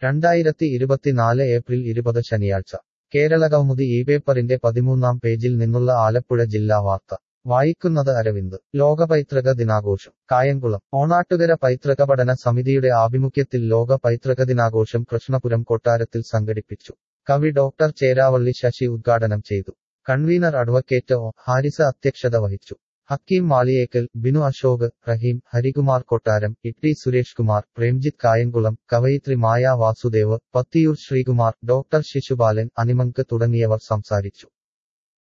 രണ്ടായിരത്തി ഇരുപത്തിനാല് ഏപ്രിൽ ഇരുപത് ശനിയാഴ്ച കേരളകൗമുദി ഈ പേപ്പറിന്റെ പതിമൂന്നാം പേജിൽ നിന്നുള്ള ആലപ്പുഴ ജില്ലാ വാർത്ത വായിക്കുന്നത് അരവിന്ദ് ലോക പൈതൃക ദിനാഘോഷം കായംകുളം ഓണാട്ടുകര പൈതൃക പഠന സമിതിയുടെ ആഭിമുഖ്യത്തിൽ ലോക പൈതൃക ദിനാഘോഷം കൃഷ്ണപുരം കൊട്ടാരത്തിൽ സംഘടിപ്പിച്ചു കവി ഡോക്ടർ ചേരാവള്ളി ശശി ഉദ്ഘാടനം ചെയ്തു കൺവീനർ അഡ്വക്കേറ്റ് ഒ ഹാരിസ അധ്യക്ഷത വഹിച്ചു ഹക്കീം മാളിയേക്കൽ ബിനു അശോക് റഹീം ഹരികുമാർ കൊട്ടാരം ഇട്ടി സുരേഷ് കുമാർ പ്രേംജിത്ത് കായംകുളം കവയിത്രി മായ വാസുദേവ് പത്തിയൂർ ശ്രീകുമാർ ഡോക്ടർ ശിശുപാലൻ അനിമങ്ക് തുടങ്ങിയവർ സംസാരിച്ചു